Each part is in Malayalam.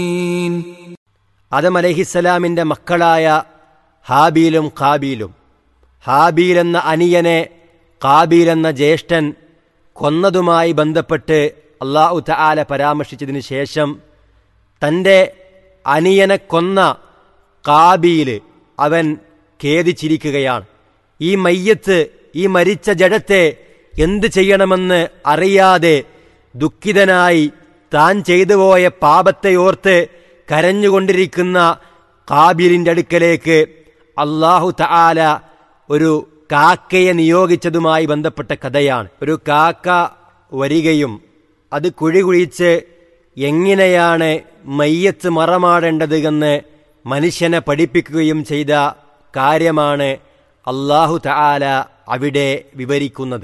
ആദം അലഹിസലാമിൻ്റെ മക്കളായ ഹാബീലും കാബീലും ഹാബീൽ എന്ന അനിയനെ കാബീൽ എന്ന ജ്യേഷ്ഠൻ കൊന്നതുമായി ബന്ധപ്പെട്ട് അള്ളാഹു തആല പരാമർശിച്ചതിന് ശേഷം തൻ്റെ അനിയനെ കൊന്ന കാബീൽ അവൻ ഖേദിച്ചിരിക്കുകയാണ് ഈ മയ്യത്ത് ഈ മരിച്ച ജഡത്തെ എന്ത് ചെയ്യണമെന്ന് അറിയാതെ ദുഃഖിതനായി താൻ ചെയ്തു പോയ പാപത്തെ ഓർത്ത് കരഞ്ഞുകൊണ്ടിരിക്കുന്ന കാബീലിൻ്റെ അടുക്കലേക്ക് അള്ളാഹു തആല ഒരു കാക്കയെ നിയോഗിച്ചതുമായി ബന്ധപ്പെട്ട കഥയാണ് ഒരു കാക്ക വരികയും അത് കുഴി കുഴിച്ച് എങ്ങനെയാണ് മയ്യത്ത് മറമാടേണ്ടത് എന്ന് മനുഷ്യനെ പഠിപ്പിക്കുകയും ചെയ്ത കാര്യമാണ് അള്ളാഹു തആല അവിടെ വിവരിക്കുന്നത്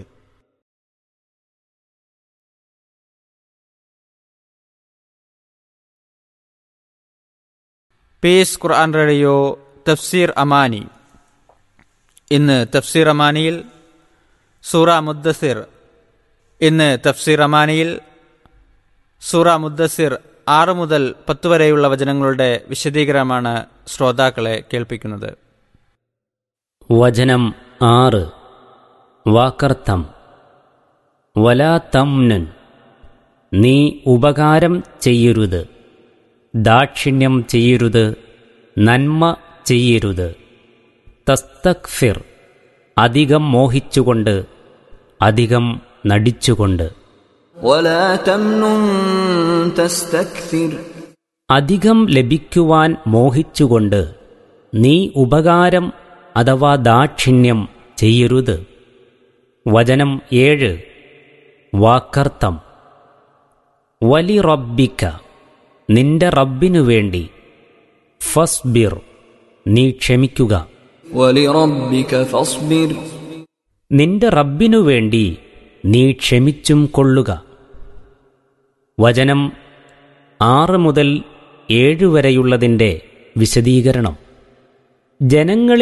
പീസ് ഖുർആൻ റേഡിയോ തഫ്സീർ അമാനി ഇന്ന് തഫ്സീർ അമാനിയിൽ സൂറ മുദ്ദസിർ ഇന്ന് തഫ്സീർ അമാനിയിൽ സൂറ മുദ്ദസിർ ആറ് മുതൽ പത്ത് വരെയുള്ള വചനങ്ങളുടെ വിശദീകരണമാണ് ശ്രോതാക്കളെ കേൾപ്പിക്കുന്നത് വചനം ആറ് വാക്കർത്ഥം വലാ തംനൻ നീ ഉപകാരം ചെയ്യരുത് ദാക്ഷിണ്യം ചെയ്യരുത് നന്മ ചെയ്യരുത് തസ്തക്ഫിർ അധികം മോഹിച്ചുകൊണ്ട് അധികം നടിച്ചുകൊണ്ട് ولا تمنن تستكثر അധികം ലഭിക്കുവാൻ മോഹിച്ചുകൊണ്ട് നീ ഉപകാരം അഥവാ ദാക്ഷിണ്യം ചെയ്യരുത് വചനം ഏഴ് വാക്കർത്ഥം വലി റബ്ബിക്ക നിന്റെ റബ്ബിനു വേണ്ടി ഫസ്ബിർ നീ ക്ഷമിക്കുക ولربك فاصبر നിന്റെ റബ്ബിനു വേണ്ടി നീ ക്ഷമിച്ചും കൊള്ളുക വചനം ആറ് മുതൽ ഏഴ് വരെയുള്ളതിൻ്റെ വിശദീകരണം ജനങ്ങളിൽ